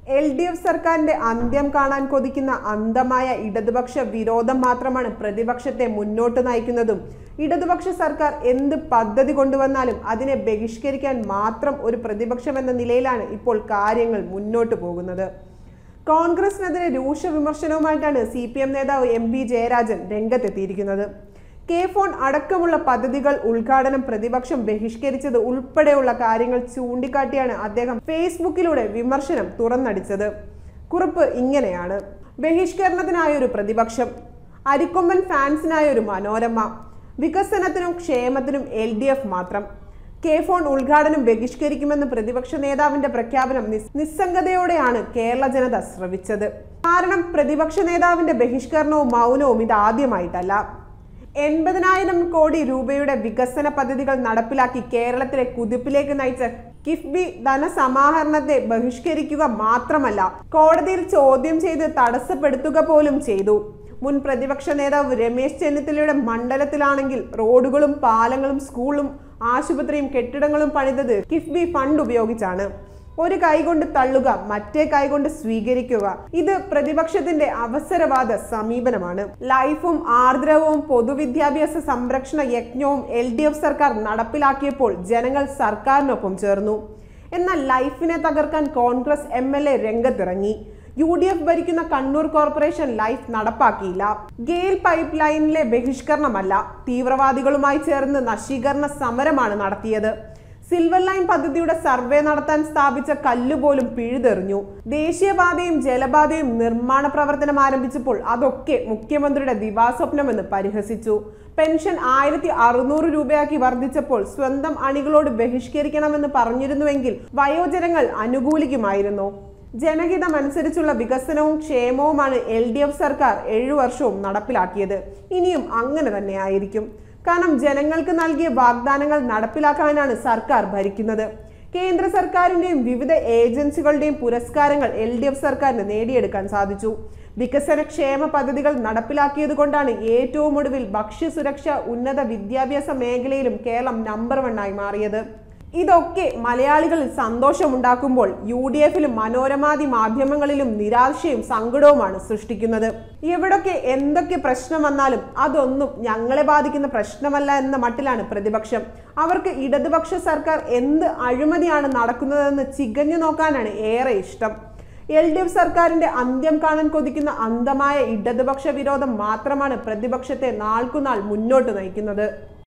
L D F സർക്കാരിന്റെ അന്ത്യം കാണാൻ കൊതിക്കുന്ന അന്ധമായ ഇടതുപക്ഷ വിരോധം മാത്രമാണ് പ്രതിപക്ഷത്തെ മുന്നോട്ട് നയിക്കുന്നതും ഇടതുപക്ഷ സർക്കാർ എന്ത് പദ്ധതി കൊണ്ടുവന്നാലും അതിനെ ബഹിഷ്കരിക്കാൻ മാത്രം ഒരു പ്രതിപക്ഷം എന്ന നിലയിലാണ് ഇപ്പോൾ കാര്യങ്ങൾ മുന്നോട്ട് പോകുന്നത് കോൺഗ്രസിനെതിരെ രൂക്ഷ വിമർശനവുമായിട്ടാണ് സി പി എം നേതാവ് എം പി ജയരാജൻ രംഗത്തെത്തിയിരിക്കുന്നത് കെ ഫോൺ അടക്കമുള്ള പദ്ധതികൾ ഉദ്ഘാടനം പ്രതിപക്ഷം ബഹിഷ്കരിച്ചത് ഉൾപ്പെടെയുള്ള കാര്യങ്ങൾ ചൂണ്ടിക്കാട്ടിയാണ് അദ്ദേഹം ഫേസ്ബുക്കിലൂടെ വിമർശനം തുറന്നടിച്ചത് കുറിപ്പ് ഇങ്ങനെയാണ് ബഹിഷ്കരണത്തിനായൊരു പ്രതിപക്ഷം അരിക്കൊമ്പൻ ഫാൻസിനായൊരു മനോരമ വികസനത്തിനും ക്ഷേമത്തിനും എൽ ഡി എഫ് മാത്രം കെ ഫോൺ ഉദ്ഘാടനം ബഹിഷ്കരിക്കുമെന്ന് പ്രതിപക്ഷ നേതാവിന്റെ പ്രഖ്യാപനം നിസ്- നിസ്സംഗതയോടെയാണ് കേരള ജനത ശ്രവിച്ചത് കാരണം പ്രതിപക്ഷ നേതാവിന്റെ ബഹിഷ്കരണവും മൗനവും ഇതാദ്യമായിട്ടല്ല എൺപതിനായിരം കോടി രൂപയുടെ വികസന പദ്ധതികൾ നടപ്പിലാക്കി കേരളത്തിലെ കുതിപ്പിലേക്ക് നയിച്ച കിഫ്ബി ധനസമാഹരണത്തെ ബഹിഷ്കരിക്കുക മാത്രമല്ല കോടതിയിൽ ചോദ്യം ചെയ്ത് തടസ്സപ്പെടുത്തുക പോലും ചെയ്തു മുൻ പ്രതിപക്ഷ നേതാവ് രമേശ് ചെന്നിത്തലയുടെ മണ്ഡലത്തിലാണെങ്കിൽ റോഡുകളും പാലങ്ങളും സ്കൂളും ആശുപത്രിയും കെട്ടിടങ്ങളും പണിതത് കിഫ്ബി ഫണ്ട് ഉപയോഗിച്ചാണ് ഒരു കൈകൊണ്ട് തള്ളുക മറ്റേ കൈകൊണ്ട് സ്വീകരിക്കുക ഇത് പ്രതിപക്ഷത്തിന്റെ അവസരവാദ സമീപനമാണ് ലൈഫും ആർദ്രവും പൊതുവിദ്യാഭ്യാസ സംരക്ഷണ യജ്ഞവും എൽ ഡി എഫ് സർക്കാർ നടപ്പിലാക്കിയപ്പോൾ ജനങ്ങൾ സർക്കാരിനൊപ്പം ചേർന്നു എന്നാൽ ലൈഫിനെ തകർക്കാൻ കോൺഗ്രസ് എം എൽ എ രംഗത്തിറങ്ങി യു ഡി എഫ് ഭരിക്കുന്ന കണ്ണൂർ കോർപ്പറേഷൻ ലൈഫ് നടപ്പാക്കിയില്ല ഗെയിൽ പൈപ്പ് ലൈനിലെ ബഹിഷ്കരണമല്ല തീവ്രവാദികളുമായി ചേർന്ന് നശീകരണ സമരമാണ് നടത്തിയത് സിൽവർ ലൈൻ പദ്ധതിയുടെ സർവേ നടത്താൻ സ്ഥാപിച്ച കല്ലുപോലും പിഴുതെറിഞ്ഞു ദേശീയപാതയും ജലപാതയും നിർമ്മാണ പ്രവർത്തനം ആരംഭിച്ചപ്പോൾ അതൊക്കെ മുഖ്യമന്ത്രിയുടെ ദിവാസ്വപ്നമെന്ന് പരിഹസിച്ചു പെൻഷൻ ആയിരത്തി അറുന്നൂറ് രൂപയാക്കി വർദ്ധിച്ചപ്പോൾ സ്വന്തം അണികളോട് ബഹിഷ്കരിക്കണമെന്ന് പറഞ്ഞിരുന്നുവെങ്കിൽ വയോജനങ്ങൾ അനുകൂലിക്കുമായിരുന്നു ജനഹിതം അനുസരിച്ചുള്ള വികസനവും ക്ഷേമവുമാണ് എൽ ഡി എഫ് സർക്കാർ ഏഴു വർഷവും നടപ്പിലാക്കിയത് ഇനിയും അങ്ങനെ തന്നെ ആയിരിക്കും കാരണം ജനങ്ങൾക്ക് നൽകിയ വാഗ്ദാനങ്ങൾ നടപ്പിലാക്കാനാണ് സർക്കാർ ഭരിക്കുന്നത് കേന്ദ്ര സർക്കാരിന്റെയും വിവിധ ഏജൻസികളുടെയും പുരസ്കാരങ്ങൾ എൽ ഡി എഫ് സർക്കാരിന് നേടിയെടുക്കാൻ സാധിച്ചു വികസന ക്ഷേമ പദ്ധതികൾ നടപ്പിലാക്കിയത് കൊണ്ടാണ് ഏറ്റവും ഒടുവിൽ ഭക്ഷ്യസുരക്ഷ ഉന്നത വിദ്യാഭ്യാസ മേഖലയിലും കേരളം നമ്പർ വണ്ണായി മാറിയത് ഇതൊക്കെ മലയാളികളിൽ സന്തോഷമുണ്ടാക്കുമ്പോൾ യു ഡി എഫിലും മനോരമാദി മാധ്യമങ്ങളിലും നിരാശയും സങ്കടവുമാണ് സൃഷ്ടിക്കുന്നത് എവിടൊക്കെ എന്തൊക്കെ പ്രശ്നം വന്നാലും അതൊന്നും ഞങ്ങളെ ബാധിക്കുന്ന പ്രശ്നമല്ല എന്ന മട്ടിലാണ് പ്രതിപക്ഷം അവർക്ക് ഇടതുപക്ഷ സർക്കാർ എന്ത് അഴിമതിയാണ് നടക്കുന്നതെന്ന് ചികഞ്ഞു നോക്കാനാണ് ഏറെ ഇഷ്ടം എൽ ഡി എഫ് സർക്കാരിന്റെ അന്ത്യം കാണാൻ കൊതിക്കുന്ന അന്ധമായ ഇടതുപക്ഷ വിരോധം മാത്രമാണ് പ്രതിപക്ഷത്തെ നാൾക്കുനാൾ മുന്നോട്ട് നയിക്കുന്നത്